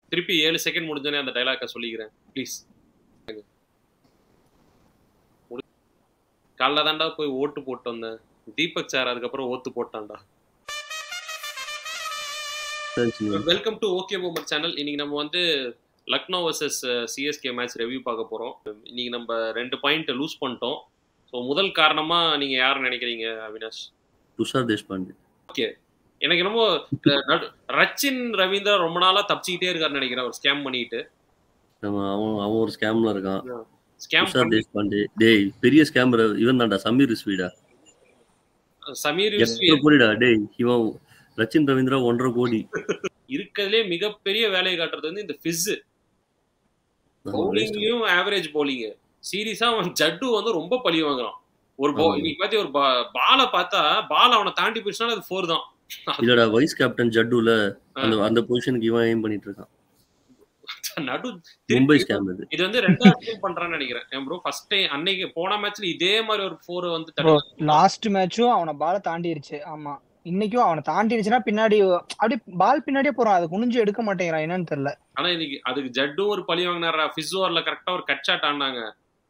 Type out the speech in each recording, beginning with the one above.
திருப்பி ஏழு செகண்ட் முடிஞ்சோடனே அந்த டைலாக்க சொல்லிக்கிறேன் ப்ளீஸ் காலைல தான்டா போய் ஓட்டு போட்டு வந்தேன் தீபக் சார் அதுக்கப்புறம் ஓத்து போட்டான்டா சரி, சரி. Welcome to okay moment channel இன்னைக்கு நம்ம வந்து Lucknow versus CSK match review பார்க்க போறோம் இன்னைக்கு நம்ம ரெண்டு பாயிண்ட் லூஸ் பண்ணிட்டோம் ஸோ முதல் காரணமா நீங்க யார் நினைக்கிறீங்க அவினாஷ் துஷார் தேஷ்பாண்டே எனக்கு என்னமோ அஹ், நடு- ரச்சின் ரவீந்திரா ரொம்ப நாளா தப்பிச்சுக்கிட்டே இருக்காருன்னு நினைக்கிறேன் ஒரு ஸ்கேம் பண்ணிட்டு நம்ம அவன் அவன் ஒரு ஸ்கேம்ல இருக்கான் ஸ்கேம் துஷார் தேஷ்பாண்டே டேய் பெரிய ஸ்கேமர் இவன் தான்டா சமீர் ரிஸ்வீடா சமீர் எத்தனை கோடிடா டேய் இவன் ரச்சின் ரவீந்திரா ஒன்றரை கோடி இருக்கிறதுலே மிகப்பெரிய வேலையை காட்டுறது வந்து இந்த ஃபிஸ் நம்ம waste. பவுலிங்லயும் ஆவரேஜ் பவுலிங் சீரியஸா அவன் ஜட்டு வந்து ரொம்ப பழி வாங்குறான் ஒரு ball- ஆமா. இன்னைக்கு பாத்தி ஒரு பாலை பார்த்தா பால் அவனை தாண்டி போயிடுச்சுனா அது ஃபோர் தான் இல்லடா வைஸ் கேப்டன் ஜட்டுல அந்த அந்த பொசிஷனுக்கு இவன் ஏம் பண்ணிட்டு இருக்கான் நடு மும்பை திருப்பி ஸ்கேம் இது இது வந்து ரெண்டாவது டைம் பண்றான்னு நினைக்கிறேன் என் ப்ரோ ஃபர்ஸ்ட் டைம் அன்னைக்கு போன மேட்ச்ல இதே மாதிரி ஒரு ஃபோர் வந்து ப்ரோ தடுத்து லாஸ்ட் மேட்சும் அவனை பால தாண்டிருச்சு ஆமா இன்னைக்கும் அவனை தாண்டிருச்சுன்னா பின்னாடி அப்படியே பால் பின்னாடியே போறான் அதை குனிஞ்சு எடுக்க மாட்டேங்கிறான் என்னன்னு தெரியல ஆனா இன்னைக்கு அதுக்கு ஜட்டும் ஒரு பழி வாங்கினாரா ஃபிஸ் ஓவர்ல கரெக்டா ஒரு கட் ஷாட் ஆனாங்க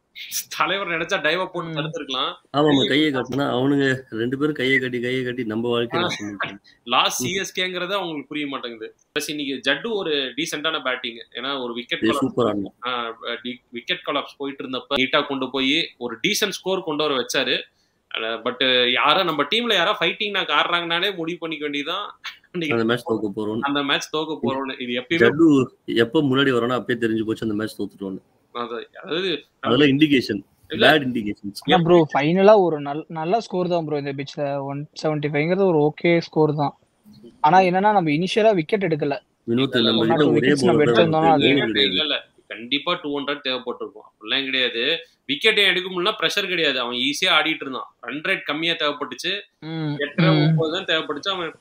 தலைவர் நினைச்சா டைவ போட்டு ம். தடுத்துருக்கலாம் ஆமா ஆமா கையை கட்டினா அவனுங்க ரெண்டு பேரும் கையை கட்டி கையை கட்டி நம்ம வாழ்க்கையில பண்ணிட்டாங்க. லாஸ்ட் சிஎஸ்கேங்கிறது அவங்களுக்கு புரிய மாட்டேங்குது பிளஸ் இன்னைக்கு ஜட்டு ஒரு டீசென்டான பேட்டிங் ஏன்னா ஒரு விக்கெட் டேய் சூப்பர் ஆடணும் விக்கெட் கொலாப்ஸ் போயிட்டு இருந்தப்ப நீட்டா கொண்டு போய் ஒரு டீசென்ட் ஸ்கோர் கொண்டு வர வச்சாரு பட் யாரோ நம்ம டீம்ல யாரோ ஃபைட்டிங் நான் ஆடுறாங்கனாலே முடிவு பண்ணிக்க வேண்டியதான் அந்த மேட்ச் தோக்க போறோம் அந்த மேட்ச் தோக்க போறோம்னு இது எப்பயுமே ஜட்டு எப்ப முன்னாடி வரானோ அப்பயே தெரிஞ்சு போச்சு அந்த மேட்ச் தோத்துட்டோம்னு அது- அதாவது அதெல்லாம் இண்டிகேஷன் இல்ல. பேட் இண்டிகேஷன்ஸ் ஆனா ப்ரோ ஃபைனலா ஒரு நல்ல நல்ல ஸ்கோர் தான் ப்ரோ இந்த பிச்ல ஒன் செவன்டி ஃபைவ்ங்கிறது ஒரு ஓகே ஸ்கோர் தான் ஆனா என்னன்னா நம்ம இனிஷியலா விக்கெட் எடுக்கல வினோத் இல்ல, நம்ம one or கிட்ட two ஒரே wickets நம்ம bowler தான் எடுத்திருந்தோம்னா இருக்கு. அது- ஏன் கிடையாது இல்ல இல்ல கண்டிப்பா டூ ஹண்ட்ரட் தேவைப்பட்டிருக்கும் அப்படிலாம் கிடையாது விக்கெட்டே எடுக்க முடியல ப்ரெஷர் கிடையாது அவன் ஈஸியா ஆடிட்டு இருந்தான் ரன் ரேட் கம்மியா தேவைப்பட்டுச்சு ம், எட்டரை ம். முப்பது தான் தேவைப்பட்டுச்சு அவன்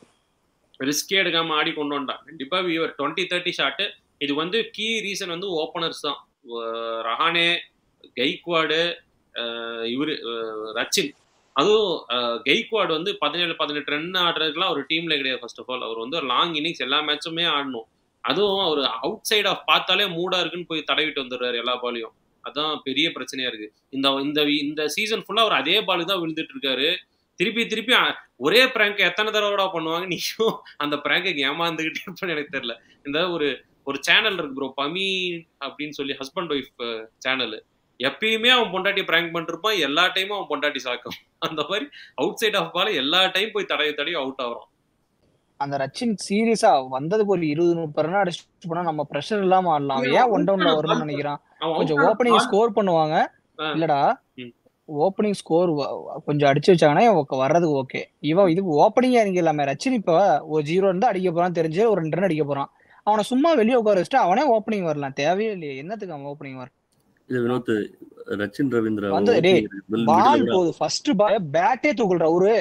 ரிஸ்கே எடுக்காம ஆடி கொண்டு வந்தான் கண்டிப்பா வியூவர் டுவெண்ட்டி தேர்ட்டி ஷாட்டு இது வந்து கீ ரீசன் வந்து ஓப்பனர்ஸ் தான் அஹ் ரஹானே கெய்க்வாடு அஹ் இவரு அஹ் ரச்சின் அதுவும் அஹ் கெய்க்வாட் வந்து பதினேழு பதினெட்டு ரன் ஆடுறதுக்குலாம் ஒரு டீம்ல கிடையாது ஃபர்ஸ்ட் ஆஃப் ஆல் அவர் வந்து ஒரு லாங் இன்னிங்ஸ் எல்லா மேட்சுமே ஆடணும் அதுவும் அவர் அவுட் சைட் ஆஃப் பார்த்தாலே மூடா இருக்குன்னு போய் தடவிட்டு வந்துடுறாரு எல்லா பாலையும் அதான் பெரிய பிரச்சனையா இருக்கு இந்த இந்த இந்த சீசன் ஃபுல்லா அவர் அதே பாலுக்கு தான் விழுந்துட்டு இருக்காரு திருப்பி திருப்பி அ- ஒரே பிராங்க் எத்தனை தடவைடா பண்ணுவாங்க நீயும் அந்த பிராங்குக்கு ஏமாந்துகிட்டே இருப்பேன்னு எனக்கு தெரியல இந்த ஒரு ஒரு சேனல் இருக்கு ப்ரோ பமி அப்படின்னு சொல்லி ஹஸ்பண்ட் ஒய்ஃப் சேனல் எப்பயுமே அவன் பொண்டாட்டி பிராங்க் பண்ணிருப்பான் எல்லா டைமும் அவன் பொண்டாட்டி சாக்கும் அந்த மாதிரி அவுட் சைட் ஆஃப் பால் எல்லா டைம் போய் தடவி தடவி அவுட் ஆகுறான் அந்த ரச்சின் சீரியஸா வந்ததுக்கு ஒரு இருபது முப்பது ரன் அடிச்சுட்டு போனா நம்ம ப்ரெஷர் இல்லாம ஆடலாம் அவன் ஏன் ஒன் டவுன்ல வரும்னு நினைக்கிறான் அவன் கொஞ்சம் out ஆன ஓப்பனிங் ball- ஸ்கோர் பண்ணுவாங்க ஆ. இல்லடா ம். ஓப்பனிங் ஸ்கோர் கொஞ்சம் அடிச்சு வச்சாங்கன்னா இவன் வர்றதுக்கு ஓகே இவன் இதுக்கு ஓப்பனிங் இறங்கிடலாமே ரச்சின் இப்ப ஒரு ஜீரோ இருந்து அடிக்க போறான் தெரிஞ்சு ஒரு ரெண்டு ரன் அடிக்க போறான் அவனை சும்மா வெளியே உட்கார வச்சுட்டு அவனே ஓப்பனிங் வரலாம் தேவையே இல்லையே என்னத்துக்கு அவன் ஓப்பனிங் வர இது வினோத் ரச்சின் ரவீந்திரா வந்து, opening டேய், middle- பால் middle போகுது ஃபர்ஸ்ட் பால் பேட்டே தூக்குல்றா ஒரு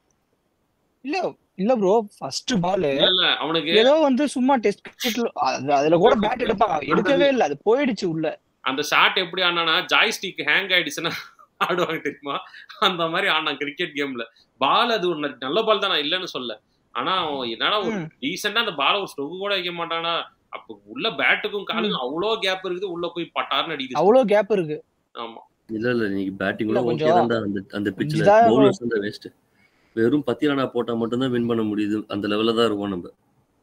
இல்ல இல்ல ப்ரோ ஃபர்ஸ்ட் பால் இல்ல இல்ல அவனுக்கு ஏதோ வந்து சும்மா டெஸ்ட் கிரிக்கெட்ல அதுல கூட பேட் எடுப்பாங்க எடுக்கவே இல்ல அது போயிடுச்சு உள்ள அந்த ஷாட் எப்படி ஆனானா ஜாய்ஸ்டிக் ஹேங் ஆயிடுச்சுன்னா ஆடுவாங்க தெரியுமா அந்த மாதிரி ஆனான் கிரிக்கெட் கேம்ல பால் அது ஒரு ந- நல்ல பால் தான் நான் இல்லைன்னு சொல்ல ஆனா அவன் என்னடா ஒரு ம். டீசெண்டா அந்த பால ஒரு ஸ்டொக்கு கூட வைக்க மாட்டானா அப்ப உள்ள பேட்டுக்கும் காலுக்கும் அவ்வளோ கேப் இருக்குது உள்ள போய் பட்டார்னு அடிக்குது அவ்வளவு கேப் இருக்கு ஆமா இல்ல இல்ல நீங்க பேட்டிங் கூட இல்ல, ஓகே கொஞ்சம் தான்டா அந்த அந்த பிட்ச்ல இதா இருக்கும். பவுலர்ஸ் தான் வேஸ்ட் வெறும் பத்தி ரனா போட்டா மட்டும் தான் வின் பண்ண முடியுது அந்த லெவல்ல தான் இருக்கும் நம்ம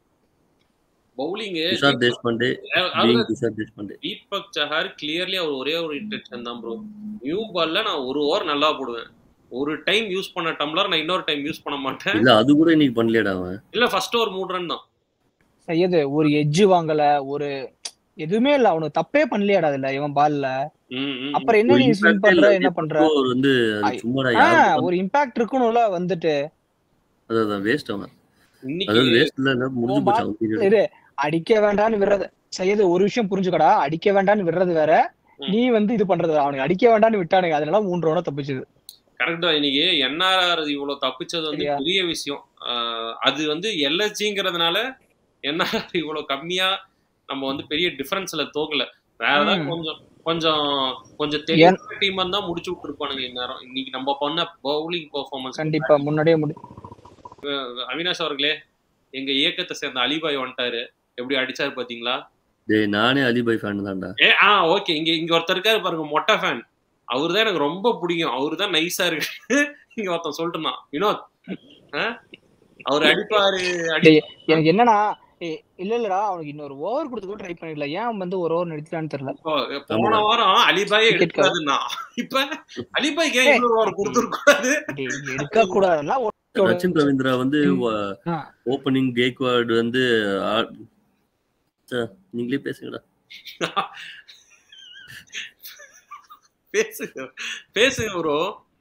bowling Tushar Deshpande being Tushar Deshpande Deepak Chahar clearly அவர் ஒரே ஒரு இன்டென்ஷன் தான் ப்ரோ நியூ பால்ல நான் ஒரு ஓவர் நல்லா போடுவேன் ஒரு டைம் யூஸ் பண்ண டம்ளர் நான் இன்னொரு டைம் யூஸ் பண்ண மாட்டேன் இல்ல அது கூட இன்னைக்கு பண்ணலையடா அவன் இல்ல ஃபர்ஸ்ட் ஒரு மூணு ரன் தான் செய்யது ஒரு எட்ஜ் வாங்கல ஒரு எதுவுமே இல்ல அவனுக்கு தப்பே பண்ணலையாடா அதுல இவன் பால்ல ம், ம், ம். அப்புறம் என்ன ஒரு நீ impact ஸ்விம் பண்ற இல்ல. என்ன பண்ற அவர் வந்து அது ஐ- சும்மாடா ஆ, யாரும் ஒரு இம்பாக்ட் இருக்கணும்ல வந்துட்டு அதான் வேஸ்ட் அவன் இன்னைக்கு அதாவது வேஸ்ட் இல்ல முடிஞ்சு உன் போச்சு அவன் period. இரு அடிக்க வேண்டாம்னு விடுறது செய்யது ஒரு விஷயம் புரிஞ்சுக்கடா அடிக்க வேண்டாம்னு விடுறது வேற ம். நீ வந்து இது பண்றது வேற. அவனுக்கு அடிக்க வேண்டாம்னு விட்டானுங்க அதனால மூன்று ரவுண்ட் தப்பிச்சது கரெக்டா இன்னைக்கு என்ஆர்ஆர் இவ்வளவு தப்பிச்சது வந்து சரியா? பெரிய விஷயம் ஆஹ் அது வந்து எல்எஸ்ஜிங்கிறதுனால என்ஆர்ஆர் இவ்வளவு கம்மியா நம்ம வந்து பெரிய டிஃபரன்ஸ்ல தோக்கல வேற ஏதாவது ம். கொஞ்சம் கொஞ்சம் கொஞ்சம் தெளிவான டீம் தான் முடிச்சு விட்டுருப்பானுங்க இந்நேரம் இன்னைக்கு நம்ம பண்ண பவுலிங் பெர்ஃபார்மன்ஸ் கண்டிப்பா முன்னாடியே முடி அவினாஷ் அவர்களே எங்க இயக்கத்தை சேர்ந்த அலிபாய் வந்துட்டாரு எப்படி அடிச்சாரு பாத்தீங்களா டேய் நானே அலிபாய் ஃபேன் தான்டா ஏ ஆ ஓகே இங்க இங்க ஒருத்தர் இருக்காரு பாருங்க மொட்டை ஃபேன் அவரு தான் எனக்கு ரொம்ப பிடிக்கும் அவரு தான் நைஸா இருக்கு இங்க ஒருத்தன் சொல்லிட்டு இருந்தான் வினோத் ஆ? அவர் அடிப்பாரு அடி எனக்கு என்னன்னா ஏய், இல்ல இல்லடா அவனுக்கு இன்னொரு ஓவர் கொடுத்து கூட ட்ரை பண்ணிடல ஏன் அவன் வந்து ஒரு ஓவர் நிறுத்திட்டான்னு தெரியல இப்போ போன வாரம் அலிபாயே Cricket எடுக்காதுன்னா இப்ப அலிபாய்க்கு ஏன் இவ்வளவு ஒரு கொடுத்துருக்கூடாது டேய், எடுக்க கூடாதுலாம் ரச்சின் ரவீந்திரா வந்து ஆ. ஓப்பனிங் கேக்வார்டு வந்து ஆ- ச்சே, நீங்களே பேசுங்கடா பேசுங்க பேசுங்க ப்ரோ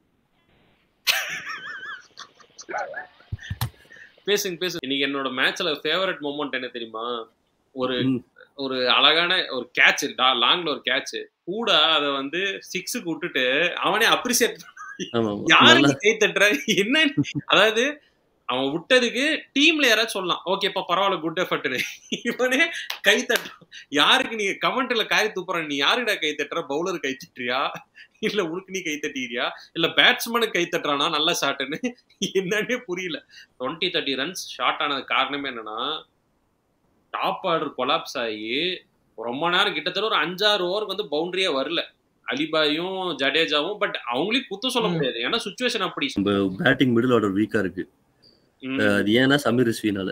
பேசுங்க பேசுங்க இன்னைக்கு என்னோட மேட்ச்ல ஃபேவரட் மொமெண்ட் என்ன தெரியுமா ஒரு ம். ஒரு அழகான ஒரு கேட்ச் லாங்ல ஒரு கேட்ச் கூட அத வந்து சிக்ஸுக்கு விட்டுட்டு அவனே அப்ரிசியேட் ஆமா ஆமா யாரு நல்லா நீ கை தட்டுற என்ன அதாவது அவன் விட்டதுக்கு டீம்ல யாராச்சும் சொல்லலாம் ஓகேப்பா பரவாயில்ல குட் எஃபர்ட்னு இவனே கை தட்டுறான் யாருக்கு நீ கமெண்ட்ல காரி துப்புற நீ யாருடா கை தட்டுற பவுலர் கை தட்டுறியா இல்ல உனக்கு நீ கை தட்டிக்கிறியா இல்ல பேட்ஸ்மேனுக்கு கை தட்டுறானா நல்ல ஷாட்டுன்னு என்னன்னே புரியல டுவெண்ட்டி தேர்ட்டி ரன்ஸ் ஷார்ட் ஆனது காரணமே என்னன்னா டாப் ஆர்டர் கொலாப்ஸ் ஆகி ரொம்ப நேரம் கிட்டத்தட்ட ஒரு அஞ்சாறு ஓவருக்கு வந்து பவுண்டரியே வரல அலிபாயும் ஜடேஜாவும் பட் அவங்களையும் குத்த சொல்ல ம். முடியாது ஏன்னா சுச்சுவேஷன் அப்படி பேட்டிங் மிடில் ஆர்டர் வீக்கா இருக்கு ம். அது ஏன்னா சமீர் ரிஸ்வினால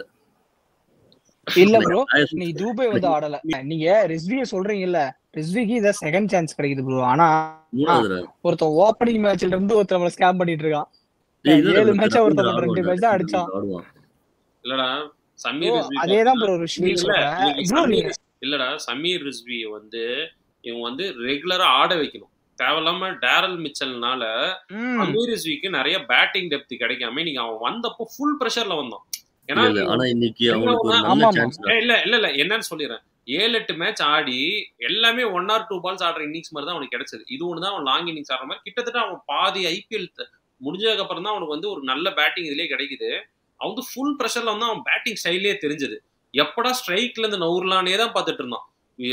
இல்ல ப்ரோ ஆயா நீ தூபே வந்து ஆடல நீங்க ரிஸ்விய சொல்றீங்கல்ல ரிஸ்விக்கு இத செகண்ட் சான்ஸ் கிடைக்குது ப்ரோ ஆனா மூணாவது ஒருத்தன் ஓப்பனிங் மேட்ச்ல இருந்து ஒருத்தன் நம்மள ஸ்கேம் பண்ணிட்டு இருக்கான் ஏய், இல்ல, ஏழு இல்ல, match ரவீந்திரா ஒருத்தன் ஆடுவான்டா. ரெண்டு match தான் அடிச்சான். ஆடுவான். இல்லடா சமீர் ரிஸ்வி அதேதான் ப்ரோ ரிஸ்வி இல்ல, சொல்றேன் இன்னைக்கு ப்ரோ நீங்க சமீர் இல்லடா சமீர் ரிஸ்வியை வந்து இவங்க வந்து ரெகுலரா ஆட வைக்கணும் தேவையில்லாம டேரல் மிச்சல்னால ம், சமீர் ரிஸ்விக்கு நிறைய பேட்டிங் டெப்த் கிடைக்காம நீங்க அவன் வந்தப்போ ஃபுல் ப்ரெஷர்ல வந்தான் ஏன்னா இல்ல, இல்ல, ஆனா இன்னைக்கு அவங்களுக்கு ஒரு ஆமா, நல்ல ஆமா. சான்ஸ் ஏய், இல்ல இல்ல இல்ல என்னன்னு சொல்லிடுறேன் ஏழு எட்டு மேட்ச் ஆடி எல்லாமே ஒன் ஆர் டூ பால்ஸ் ஆடுற இன்னிங்ஸ் மாதிரி தான் அவனுக்கு கிடைச்சது இது ஒன்று தான் அவன் லாங் இன்னிங்ஸ் ஆடுற மாதிரி கிட்டத்தட்ட அவன் பாதி ஐபிஎல் முடிஞ்சதுக்கு அப்புறம் தான் அவனுக்கு வந்து ஒரு நல்ல பேட்டிங் இதுலயே கிடைக்குது அவன் வந்து ஃபுல் ப்ரெஷர்ல வந்து அவன் பேட்டிங் ஸ்டைலே தெரிஞ்சது எப்படா ஸ்ட்ரைக்ல இருந்து நவுர்லானே தான் பார்த்துட்டு இருந்தான்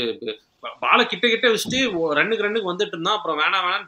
பாலை கிட்ட கிட்ட வச்சுட்டு ஒ- ரன்னுக்கு ரன்னுக்கு வந்துட்டு இருந்தான் அப்புறம் வேணாம் வேணாம்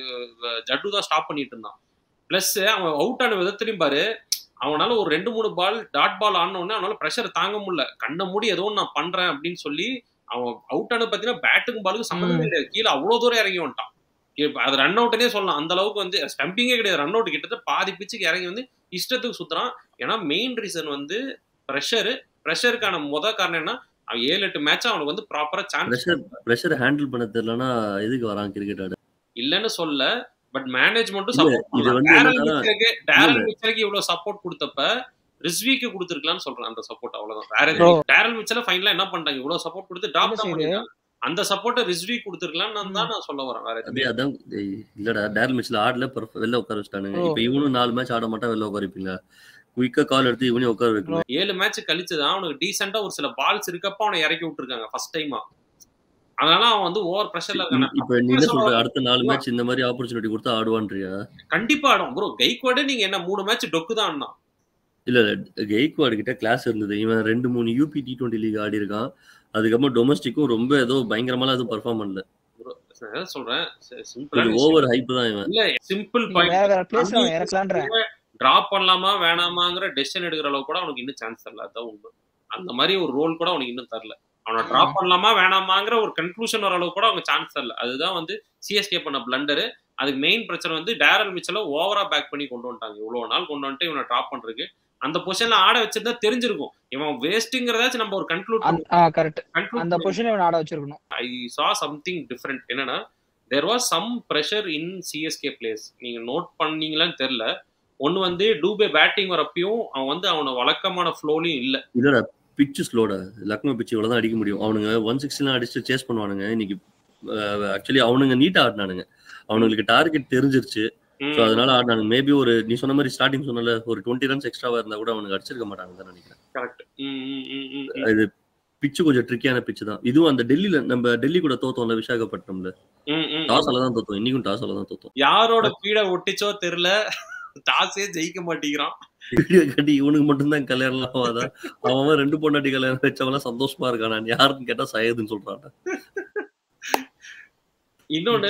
ஜ- ஜட்டு தான் ஸ்டாப் பண்ணிட்டு இருந்தான் பிளஸ் அவன் அவுட் ஆன விதத்துலயும் பாரு அவனால ஒரு ரெண்டு மூணு பால் டாட் பால் ஆன உடனே அவனால ப்ரெஷர் தாங்க முடியல கண்ணை மூடி ஏதோ ஒண்ணு நான் பண்றேன் அப்படின்னு சொல்லி அவன் அவுட் ஆனது பாத்தீங்கன்னா பேட்டுக்கும் பாலுக்கும் சம்மந்தமே கிடையாது கீழே அவ்வளவு தூரம் இறங்கி வந்துட்டான் இப்ப அது ரன் அவுட்னே சொல்லலாம் அந்த அளவுக்கு வந்து ஸ்டம்பிங்கே கிடையாது ரன் அவுட் கிட்டத்தட்ட பாதி பிச்சுக்கு இறங்கி வந்து இஷ்டத்துக்கு சுத்துறான் ஏன்னா மெயின் ரீசன் வந்து ப்ரெஷரு ப்ரெஷருக்கான முத காரணம் என்ன அவன் ஏழு எட்டு மேட்ச் அவனுக்கு வந்து ப்ராப்பரா சான்ஸ் ப்ரெஷர் ப்ரெஷர் ஹேண்டில் பண்ண தெரியலனா எதுக்கு வரான் கிரிக்கெட் ஆட இல்லன்னு சொல்ல பட் மேனேஜ்மெண்ட்டும் இல்ல, சப்போர்ட் இது வந்து டேரல் என்னன்னா- மிச்சலுக்கு டேரல் மிச்சலுக்கு இவ்வளவு சப்போர்ட் கொடுத்தப்ப ரிஸ்விக்கு கொடுத்துருக்கலாம்னு சொல்றேன் அந்த சப்போர்ட் அவ்வளவுதான் வேற Bro. எதுவும் டேரல் மிச்சல ஃபைனலா என்ன பண்ணிட்டாங்க இவ்வளவு சப்போர்ட் கொடுத்து டிராப் என்ன தான் செய்யுது? பண்ணிட்டாங்க அந்த சப்போர்ட்டை ரிஸ்வி கொடுத்துருக்கலாம்னு தான் நான் சொல்ல வரேன் வேற அதே எதுவுமே அதான் டேய், இல்லடா டேரல் மிச்சில் ஆடல perfect- வெளில உட்கார வச்சுட்டானுங்க ஓ. இப்ப இவனும் நாலு மேட்ச் ஆட மாட்டான் வெளில உட்கார வைப்பீங்களா குயிக்கா கால் எடுத்து இவனையும் உட்கார வைக்கணும் ஏழு மேட்ச் கழிச்சுதான் அவனுக்கு டீசெண்டா ஒரு சில பால்ஸ் இருக்கப்ப அவனை இறக்கி விட்டுருக்காங்க ஃபர்ஸ்ட் டைமா அதனால அவன் வந்து ஓவர் ப்ரெஷர்ல இருக்கான இப்ப நீ என்ன சொல்ற அடுத்த நாலு மேட்ச் இந்த மாதிரி ஆப்பர்ச்சுனிட்டி கொடுத்தா ஆடுவான்றியா கண்டிப்பா ஆடும் ப்ரோ கைக்வாடே நீங்க என்ன மூணு மேட்ச் டொக்கு தான் ஆடினான் இல்ல இல்ல கெய்க்வாடு கிட்ட கிளாஸ் இருந்தது இவன் ரெண்டு மூணு யூபி டி டுவெண்ட்டி லீக் ஆடி இருக்கான் அதுக்கப்புறம் டொமஸ்டிக்கும் ரொம்ப ஏதோ பயங்கரமாலாம் எதுவும் பெர்ஃபார்ம் பண்ணல நான் என்ன சொல்றேன் சிம்பிளா கொஞ்சம் ஓவர் ஹைப் தான் இவன் இல்ல சிம்பிள் நீங்க பாயிண்ட் வேற வேற பிளேஸ்ல அவன் இறக்கலான்றேன் டிராப் பண்ணலாமா வேணாமாங்கிற டெசிஷன் எடுக்கிற அளவுக்கு கூட அவனுக்கு இன்னும் சான்ஸ் தரல அதான் உண்மை அந்த மாதிரி ஒரு ரோல் கூட அவனுக்கு இன்னும் தரல அவனை டிராப் பண்ணலாமா வேணாமாங்கிற ஒரு கன்க்ளூஷன் வர அளவுக்கு கூட அவங்க சான்ஸ் தரல அதுதான் வந்து சிஎஸ்கே பண்ண பிளண்டரு அதுக்கு மெயின் பிரச்சனை வந்து டேரல் மிச்சல ஓவரா பேக் பண்ணி கொண்டு வந்துட்டாங்க இவ்வளவு நாள் கொண்டு வந்துட்டு இவனை டிராப் பண்றதுக்கு அந்த பொசிஷன்ல ஆட வச்சிருந்தா தெரிஞ்சிருக்கும் இவன் வேஸ்ட்ங்கிறதாச்சும் நம்ம ஒரு கன்க்ளூட் கரெக்ட் அந்த கன்க்ளூட் பொசிஷன் இவன் ஆட வச்சிருக்கணும் ஐ சா சம்திங் டிஃப்ரெண்ட் என்னன்னா there was some pressure in CSK place நீங்க நோட் பண்ணீங்களான்னு தெரியல ஒன்னு வந்து டூபே பேட்டிங் வரப்பையும் அவன் வந்து அவன வழக்கமான ஃப்ளோலையும் இல்ல இல்லடா பிச்சு ஸ்லோடா லக்னோ பிச்சு இவ்வளவுதான் அடிக்க முடியும் அவனுங்க ஒன் சிக்ஸ்டிலாம் அடிச்சு சேஸ் பண்ணுவானுங்க இன்னைக்கு ஆக்சுவலி அவனுங்க நீட்டா ஆடினானுங்க அவனுங்களுக்கு டார்கெட் தெரிஞ்சிருச்சு ம். ஸோ அதனால ஆடினானுங்க மேபி ஒரு நீ சொன்ன மாதிரி ஸ்டார்டிங் சொன்னல ஒரு டுவெண்ட்டி ரன்ஸ் எக்ஸ்ட்ராவா இருந்தா கூட அவனுக்கு அடிச்சிருக்க மாட்டாங்க தான் நினைக்கிறேன் கரெக்ட் ம், ம், ம், ம், ம். இது பிச்சு கொஞ்சம் ட்ரிக்கியான பிச்சு தான் இதுவும் அந்த டெல்லியில நம்ம டெல்லி கூட தோத்தோம்ல விசாகப்பட்டினம்ல ம், ம். டாஸால தான் தோத்தோம் இன்னைக்கும் டாஸால தான் தோத்தோம் யாரோட பீட ஒட்டிச்சோ தெரியல டாஸே ஜெயிக்க மாட்டேங்கிறான் வீடியோ கட்டி இவனுக்கு மட்டும்தான் கல்யாணம் ஆகாதா அவன் அவன் ரெண்டு பொண்டாட்டி கல்யாணம் வச்சவெல்லாம் சந்தோஷமா இருக்கான் நான் யாருன்னு கேட்டா சையதுன்னு சொல்றான் இன்னொன்னு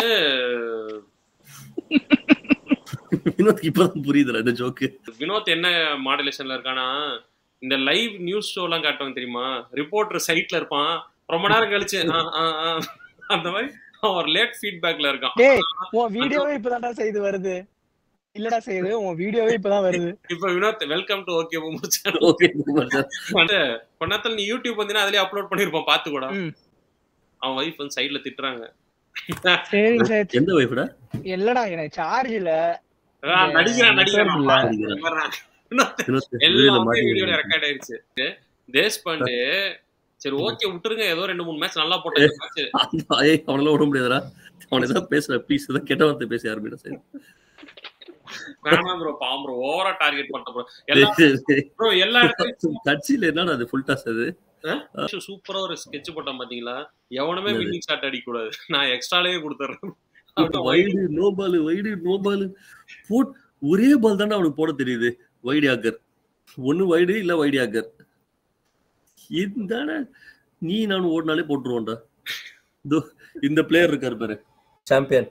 வினோத்க்கு இப்பதான் புரியுதுல இந்த ஜோக்கு வினோத் என்ன மாடுலேஷன்ல இருக்கானா இந்த லைவ் நியூஸ் ஷோ எல்லாம் காட்டுவாங்க தெரியுமா ரிப்போர்ட்டர் சைட்ல இருப்பான் ரொம்ப நேரம் கழிச்சு ஆ, ஆ, ஆ, அந்த மாதிரி அவன் ஒரு லேட் ஃபீட்பேக்ல இருக்கான் டேய் உன் வீடியோவே இப்பதான்டா செய்து வருது இல்லடா செய்யுது உன் வீடியோவே இப்பதான் வருது இப்ப வினோத் வெல்கம் டு ஓகே முடிச்சு ஓகே குமார் சார் கொஞ்ச நேரத்துல நீ யூடியூப் வந்தீங்கன்னா அதுலயே அப்லோட் பண்ணிருப்பான் பாத்து கூட ம். அவன் வைஃப் வந்து சைடுல திட்டுறாங்க சரி சரி எந்த ஒய்ஃப்டா இல்லடா எனக்கு சார்ஜ் இல்ல ஆ, நடிக்கிறான் நடிக்கிறான் இல்ல. நடிக்கிறான். வினோத் எல்லாமே வீடியோல ரெக்கார்ட் ஆயிருச்சு தேஷ்பாண்டே சரி ஓகே விட்டுருங்க ஏதோ ரெண்டு மூணு மேட்ச் நல்லா போட்ட மேட்ச் அவனால விட முடியாதுடா அவனை ஏதாவது பேசுற ப்ளீஸ் ஏதாவது கெட்ட வார்த்தை பேசி யாருமே சரி வேணாம் ப்ரோ பாவம் ப்ரோ ஓவரா டார்கெட் பண்ண ப்ரோ எல்லா ப்ரோ எல்லா கட்சியில என்னடா அது ஃபுல் டாஸ் அது சூப்பரா ஒரு ஸ்கெட்ச் போட்டான் பாத்தீங்களா எவனுமே என்னது? வின்னிங் ஷாட் அடிக்க கூடாது நான் எக்ஸ்ட்ராலேயே கொடுத்துறேன் wide no ball wide no ball போட் ஒரே பால் தானே அவனுக்கு போட தெரியுது வைடு ஆக்கர் ஒன்னு வைடு இல்ல வைடு ஆக்கர் இதுதானே நீ நானும் ஓடினாலே போட்டுருவோம்டா இதோ இந்த பிளேயர் இருக்காரு பாரு சாம்பியன்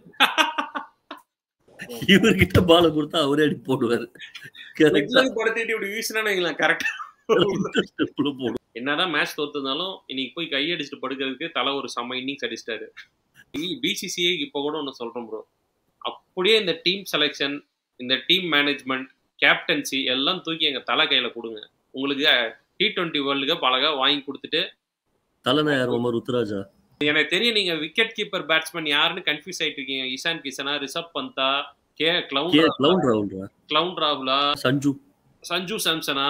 இவர்கிட்ட பால கொடுத்தா அவரே அடி போடுவாரு கரெக்டா படுத்திட்டு இப்படி வீசினான்னு வைங்களேன் கரெக்டா போடும் என்னதான் மேட்ச் தோத்துனாலும் இன்னைக்கு போய் கையடிச்சுட்டு படுக்கிறதுக்கு தலை ஒரு செம்ம இன்னிங்ஸ் அடிச்சிட்டாரு பிசிசிஐ இப்போ கூட ஒன்று சொல்றோம் ப்ரோ அப்படியே இந்த டீம் செலெக்ஷன் இந்த டீம் மேனேஜ்மெண்ட் கேப்டன்சி எல்லாம் தூக்கி எங்க தலை கையில கொடுங்க உங்களுக்கு டி டுவெண்ட்டி வேர்ல்டு கப் அழகா வாங்கி கொடுத்துட்டு தலைநாயர் ஒமர் ருத்ராஜா எனக்கு தெரியும் நீங்க விக்கெட் கீப்பர் பேட்ஸ்மேன் யாருன்னு கன்ஃபியூஸ் ஆயிட்டு இருக்கீங்க இஷான் கிஷனா ரிஷப் பந்தா கே கிளவுன் கே கிளவுன் ராகுல்ரா கிளவுன் ராகுலா சஞ்சு சஞ்சு சாம்சனா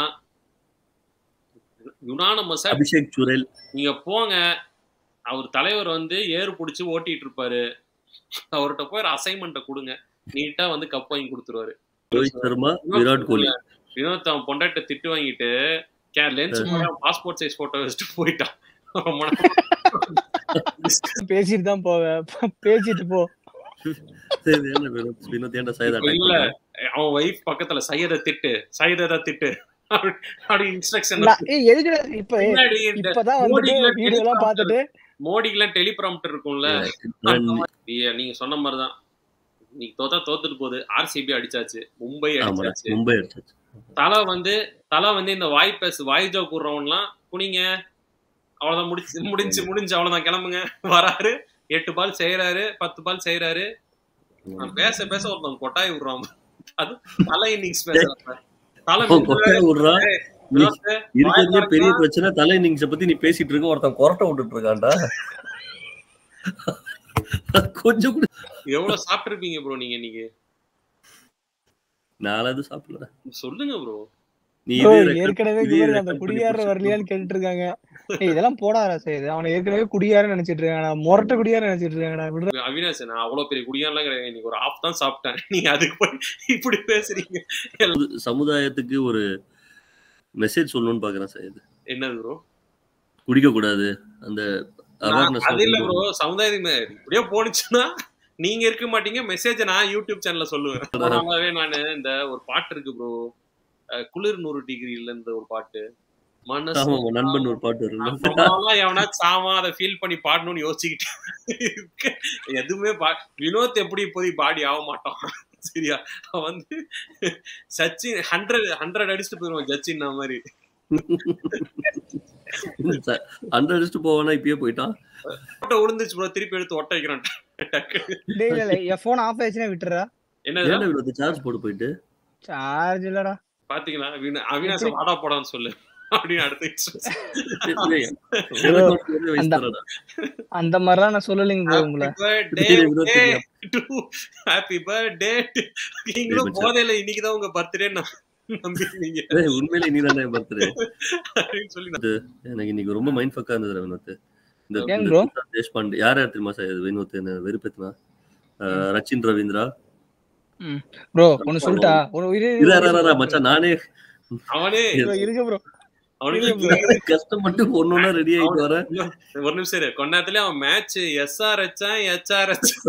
யுனானமஸா அபிஷேக் சுரேல் நீங்க போங்க அவர் தலைவர் வந்து ஏறு பிடிச்சி ஓட்டிட்டு இருப்பாரு அவர்கிட்ட போய் ஒரு அசைன்மெண்ட்டை கொடுங்க நீட்டா வந்து கப் வாங்கி கொடுத்துருவாரு ரோஹித் சர்மா விராட் கோலி வினோத் அவன் பொண்டாட்ட திட்டு வாங்கிட்டு கே லென்ஸ் பாஸ்போர்ட் சைஸ் போட்டோ வச்சுட்டு போயிட்டான் ரொம்ப நேரம் பேசிட்டு தான் போவேன் பேசிட்டு போ சரி, என்ன வினோத் வினோத் ஏன்டா சைதா இப்ப இல்ல அவன் ஒய்ஃப் பக்கத்துல சையத திட்டு சையதா திட்டு அப்படி- அப்படி இன்ஸ்ட்ரக்ஷன் நான் ஏய், எதுக்குடா இப்ப முன்னாடி இந்த இப்பதான் வந்துட்டு மோடிக்குலாம் வீடியோ எல்லாம் பார்த்துட்டு மோடிக்குலாம் டெலிபிராம்டர் இருக்கும்ல நீ- நீங்க சொன்ன மாதிரிதான் இன்னைக்கு தோத்தா தோத்துட்டு போகுது ஆர்சிபி அடிச்சாச்சு மும்பை ஆமாடா அடிச்சாச்சு மும்பை அடிச்சாச்சு தலை வந்து தலை வந்து இந்த வாய் பேசு வாய் ஜோ கூடுறவன்லாம் குனிங்க அவ்வளவுதான் முடிச்சு முடிஞ்சு முடிஞ்சு அவ்வளவுதான் கிளம்புங்க வராரு எட்டு பால் செய்யறாரு பத்து பால் செய்யறாரு பேச பேச ஒருத்தன் கொட்டாய் விடுறான் அது தலை இன்னிங்ஸ் பேசுறாங்க தலை அவன் கொட்டையை விடுறான் நீ வினோத், இருக்கிறதுலே பெரிய பிரச்சனை தலை இன்னிங்ஸ பத்தி நீ பேசிட்டு இருக்க ஒருத்தன் கொரட்டை விட்டுட்டு இருக்கான்டா கொஞ்சம் கூட எவ்வளவு சாப்பிட்டிருப்பீங்க ப்ரோ நீங்க இன்னைக்கு நாலு அது சாப்பிடல சொல்லுங்க ப்ரோ நீ bro, இதே record- ஏற்கனவே இதே இவரு record அந்த பண்ணி குடியார குடிச்சிட்டு வரலையான்னு கேட்டுட்டு இருக்காங்க ஏய் இதெல்லாம் போடாதா செய்யுது அவனை ஏற்கனவே குடியார நினைச்சிட்டு இருக்காங்க முரட்ட குடியார நினைச்சிட்டு இருக்காங்கடா விடுற அவினாஷ் நான் அவ்வளவு பெரிய குடியான்லாம் கிடையாது இன்னைக்கு ஒரு ஆஃப் தான் சாப்பிட்டேன் நீங்க அதுக்கு போய் இப்படி பேசுறீங்க புது- சமுதாயத்துக்கு ஒரு மெசேஜ் சொல்லணும்னு பாக்குறேன் சார் என்னது ப்ரோ குடிக்க கூடாது அந்த அவேர்னஸ் அது இல்ல ப்ரோ சமுதாயத்துக்கு இப்படியே போனுச்சுன்னா நீங்க இருக்க மாட்டீங்க மெசேஜ் நான் யூடியூப் சேனல்ல சொல்லுவேன் அதனாலவே நான் இந்த ஒரு பாட்டு இருக்கு ப்ரோ குளிர் நூறு டிகிரில இந்த ஒரு பாட்டு மனசு ஆமா உன் நண்பன் ஒரு பாட்டு வரும்ல ரொம்ப நாளா எவனா சாமா அதை ஃபீல் பண்ணி பாடணும்னு யோசிச்சுக்கிட்டு இருக்கேன். எதுவுமே பா- வினோத் எப்படி இப்போதைக்கு பாடி ஆக மாட்டான் சரியா அவன் வந்து சச்சின் ஹண்ட்ரட் ஹண்ட்ரட் அடிச்சுட்டு போயிருவான் ஜச்சின் மாதிரி ஹண்ட்ரட் அடிச்சுட்டு போவானா இப்பயே போயிட்டான் போட்டோ விழுந்துச்சு ப்ரோ திருப்பி எடுத்து ஒட்ட வைக்கிறான் டக்கு. டேய் இல்ல இல்ல என் போன் ஆஃப் ஆயிடுச்சுன்னா விட்டுறா என்னது ஏன்டா இவ்வளவு சார்ஜ் போட்டு போயிட்டு சார்ஜ் இல்லடா பாத்தீங்களா வின- அவினாஷ் வாடா போடான்னு சொல்லு அப்படின்னு அடுத்து எனக்கு ஒரு பெரிய வயசு அந்த- தானடா. அந்த மாதிரிலாம் நான் சொல்லலைங்க bro உங்களை பெரிய வினோத் இல்லையா? ஹாப்பி பர்த்டே நீங்களும் மச்சான். போதையில இன்னைக்குதான் உங்க பர்த்டே நம்பிருந்தீங்க ஏய், உண்மையிலே நீ தானே பர்த்டே அப்படின்னு சொல்லி நான் எனக்கு இன்னைக்கு ரொம்ப மைண்ட் ஃபக்கா இருந்தது வினோத் இந்த ஏன் இந்த bro? துஷார் தேஷ்பாண்டே யார் யார் தெரியுமா சார் வினோத் என்ன வெறுப்பேத்தினா அஹ், ரச்சின் ரவீந்திரா ப்ரோ ஒன்னு சொல்லிட்டா ஒரு இரு இல்ல இல்ல, இல்ல, இல்ல, மச்சான் நானே அவனே bro, இருங்க ப்ரோ அவனுக்கு கஷ்டப்பட்டு ஒன்னொன்னா ரெடி ஆயிட்டு வரேன் ஒரு நிமிஷம் இரு. கொஞ்ச நேரத்துல அவன் மேட்ச் எஸ்ஆர் வச்சான் எச்ஆர்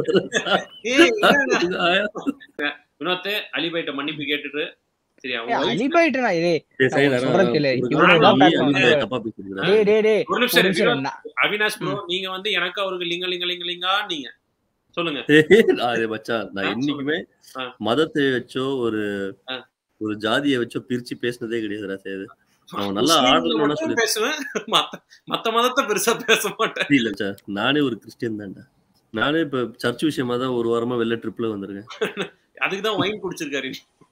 வினோத் அலிபைட்ட மன்னிப்பு கேட்டுட்டு சரி அவன் wife- அலிபாயிட்டா இதே டேய், சரி, நான் சொல்றேன் கேளு. உனக்கு இவனை நான் தான் நீ பேசுறேன். அலிபாயை தப்பா பேசிருக்கிறேன். டேய் டேய் டேய் ஒரு ஒரு நிமிஷம் இரு. நிமிஷம் வினோத், இரு. நான்- அவினாஷ் ப்ரோ நீங்க வந்து எனக்கு அவருக்கு லிங்க லிங்க லிங்க லிங்கா நீங்க சொல்லுங்க அது மச்சான் நான் ஆ, என்னைக்குமே ஆ. மதத்தை வச்சோ ஒரு ஆ. ஒரு ஜாதியை வச்சோ பிரிச்சு பேசினதே கிடையாதுடா சேது அவன் நல்லா முஸ்லீம்களை ஆடலன்னு மட்டும் சொல்லி பேசுவேன் மத்த மத்த மதத்தை பெருசா பேச மாட்டேன் இல்ல சார் நானே ஒரு கிறிஸ்டியன் தான்டா நானே இப்ப சர்ச் விஷயமா தான் ஒரு வாரமா வெளில ட்ரிப்ல வந்திருக்கேன் அதுக்கு தான் ஒயின் குடிச்சிருக்காரு